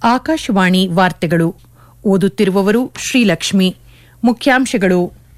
ಆಕಾಶವಾಣಿ ವಾರ್ತೆಗಳು ಓದುತ್ತಿರುವವರು ಶ್ರೀಲಕ್ಷ್ಮಿ ಮುಖ್ಯಾಂಶಗಳು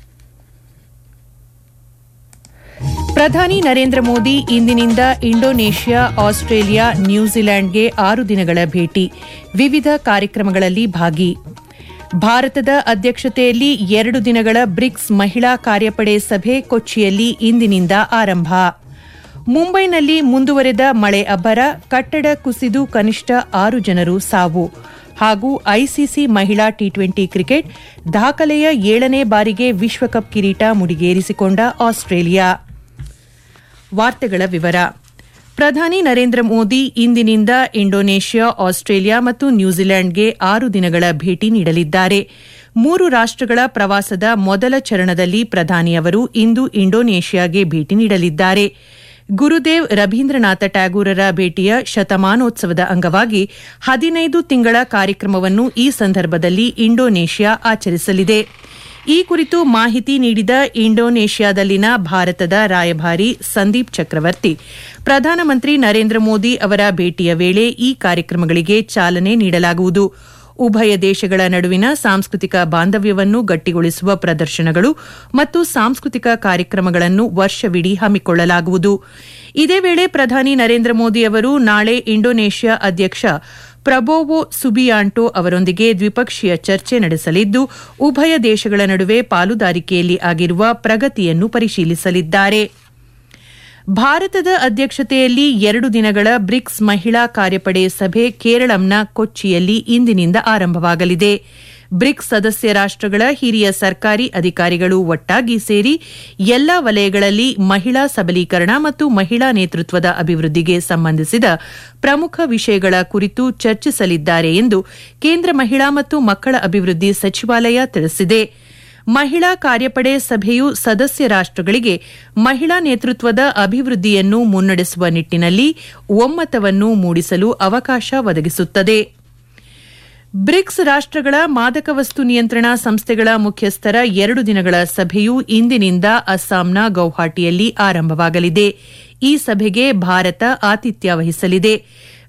ಪ್ರಧಾನಿ ನರೇಂದ್ರ ಮೋದಿ ಇಂದಿನಿಂದ ಇಂಡೋನೇಷ್ಯಾ ಆಸ್ಟ್ರೇಲಿಯಾ ನ್ಯೂಜಿಲೆಂಡ್ಗೆ ಆರು ದಿನಗಳ ಭೇಟಿ ವಿವಿಧ ಕಾರ್ಯಕ್ರಮಗಳಲ್ಲಿ ಭಾಗಿ ಭಾರತದ ಅಧ್ಯಕ್ಷತೆಯಲ್ಲಿ ಎರಡು ದಿನಗಳ ಬ್ರಿಕ್ಸ್ ಮಹಿಳಾ ಕಾರ್ಯಪಡೆ ಸಭೆ ಕೊಚ್ಚಿಯಲ್ಲಿ ಇಂದಿನಿಂದ ಆರಂಭ ಮುಂಬೈನಲ್ಲಿ ಮುಂದುವರೆದ ಮಳೆ ಅಬ್ಬರ ಕಟ್ಟಡ ಕುಸಿದು ಕನಿಷ್ಠ ಆರು ಜನರು ಸಾವು ಹಾಗೂ ಐಸಿಸಿ ಮಹಿಳಾ ಟಿ ಟ್ವೆಂಟಿ ಕ್ರಿಕೆಟ್ ದಾಖಲೆಯ ಏಳನೇ ಬಾರಿಗೆ ವಿಶ್ವಕಪ್ ಕಿರೀಟ ಮುಡಿಗೇರಿಸಿಕೊಂಡ ಆಸ್ಟ್ರೇಲಿಯಾ ವಾರ್ತೆಗಳ ವಿವರ ಪ್ರಧಾನಿ ನರೇಂದ್ರ ಮೋದಿ ಇಂದಿನಿಂದ ಇಂಡೋನೇಷ್ಯಾ ಆಸ್ಟ್ರೇಲಿಯಾ ಮತ್ತು ನ್ಯೂಜಿಲೆಂಡ್ಗೆ ಆರು ದಿನಗಳ ಭೇಟಿ ನೀಡಲಿದ್ದಾರೆ ಮೂರು ರಾಷ್ಟಗಳ ಪ್ರವಾಸದ ಮೊದಲ ಚರಣದಲ್ಲಿ ಪ್ರಧಾನಿ ಅವರು ಇಂದು ಇಂಡೋನೇಷ್ಯಾಗೆ ಭೇಟಿ ನೀಡಲಿದ್ದಾರೆ ಗುರುದೇವ್ ರವೀಂದ್ರನಾಥ ಟ್ಯಾಗೂರರ ಭೇಟಿಯ ಶತಮಾನೋತ್ಸವದ ಅಂಗವಾಗಿ ಹದಿನೈದು ತಿಂಗಳ ಕಾರ್ಯಕ್ರಮವನ್ನು ಈ ಸಂದರ್ಭದಲ್ಲಿ ಇಂಡೋನೇಷ್ಯಾ ಆಚರಿಸಲಿದೆ ಈ ಕುರಿತು ಮಾಹಿತಿ ನೀಡಿದ ಇಂಡೋನೇಷ್ಯಾದಲ್ಲಿನ ಭಾರತದ ರಾಯಭಾರಿ ಸಂದೀಪ್ ಚಕ್ರವರ್ತಿ ಪ್ರಧಾನಮಂತ್ರಿ ನರೇಂದ್ರ ಮೋದಿ ಅವರ ಭೇಟಿಯ ವೇಳೆ ಈ ಕಾರ್ಯಕ್ರಮಗಳಿಗೆ ಚಾಲನೆ ನೀಡಲಾಗುವುದು ಉಭಯ ದೇಶಗಳ ನಡುವಿನ ಸಾಂಸ್ಕೃತಿಕ ಬಾಂಧವ್ಯವನ್ನು ಗಟ್ಟಿಗೊಳಿಸುವ ಪ್ರದರ್ಶನಗಳು ಮತ್ತು ಸಾಂಸ್ಕೃತಿಕ ಕಾರ್ಯಕ್ರಮಗಳನ್ನು ವರ್ಷವಿಡೀ ಹಮ್ಮಿಕೊಳ್ಳಲಾಗುವುದು ಇದೇ ವೇಳೆ ಪ್ರಧಾನಿ ನರೇಂದ್ರ ಮೋದಿ ಅವರು ನಾಳೆ ಇಂಡೋನೇಷ್ಯಾ ಅಧ್ಯಕ್ಷ ಪ್ರಬೋವೋ ಸುಬಿಯಾಂಟೋ ಅವರೊಂದಿಗೆ ದ್ವಿಪಕ್ಷೀಯ ಚರ್ಚೆ ನಡೆಸಲಿದ್ದು ಉಭಯ ದೇಶಗಳ ನಡುವೆ ಪಾಲುದಾರಿಕೆಯಲ್ಲಿ ಆಗಿರುವ ಪ್ರಗತಿಯನ್ನು ಪರಿಶೀಲಿಸಲಿದ್ದಾರೆ ಭಾರತದ ಅಧ್ಯಕ್ಷತೆಯಲ್ಲಿ ಎರಡು ದಿನಗಳ ಬ್ರಿಕ್ಸ್ ಮಹಿಳಾ ಕಾರ್ಯಪಡೆ ಸಭೆ ಕೇರಳಂನ ಕೊಚ್ಚಿಯಲ್ಲಿ ಇಂದಿನಿಂದ ಆರಂಭವಾಗಲಿದೆ ಬ್ರಿಕ್ಸ್ ಸದಸ್ಯ ರಾಷ್ಟಗಳ ಹಿರಿಯ ಸರ್ಕಾರಿ ಅಧಿಕಾರಿಗಳು ಒಟ್ಟಾಗಿ ಸೇರಿ ಎಲ್ಲಾ ವಲಯಗಳಲ್ಲಿ ಮಹಿಳಾ ಸಬಲೀಕರಣ ಮತ್ತು ಮಹಿಳಾ ನೇತೃತ್ವದ ಅಭಿವೃದ್ಧಿಗೆ ಸಂಬಂಧಿಸಿದ ಪ್ರಮುಖ ವಿಷಯಗಳ ಕುರಿತು ಚರ್ಚಿಸಲಿದ್ದಾರೆ ಎಂದು ಕೇಂದ್ರ ಮಹಿಳಾ ಮತ್ತು ಮಕ್ಕಳ ಅಭಿವೃದ್ಧಿ ಸಚಿವಾಲಯ ತಿಳಿಸಿದೆ ಮಹಿಳಾ ಕಾರ್ಯಪಡೆ ಸಭೆಯು ಸದಸ್ಯ ರಾಷ್ಟಗಳಿಗೆ ಮಹಿಳಾ ನೇತೃತ್ವದ ಅಭಿವೃದ್ಧಿಯನ್ನು ಮುನ್ನಡೆಸುವ ನಿಟ್ಟಿನಲ್ಲಿ ಒಮ್ಮತವನ್ನು ಮೂಡಿಸಲು ಅವಕಾಶ ಒದಗಿಸುತ್ತದೆ ಬ್ರಿಕ್ಸ್ ರಾಷ್ಟಗಳ ಮಾದಕ ವಸ್ತು ನಿಯಂತ್ರಣ ಸಂಸ್ಥೆಗಳ ಮುಖ್ಯಸ್ಥರ ಎರಡು ದಿನಗಳ ಸಭೆಯು ಇಂದಿನಿಂದ ಅಸ್ಸಾಂನ ಗೌಹಾಟಿಯಲ್ಲಿ ಆರಂಭವಾಗಲಿದೆ ಈ ಸಭೆಗೆ ಭಾರತ ಆತಿಥ್ಯ ವಹಿಸಲಿದೆ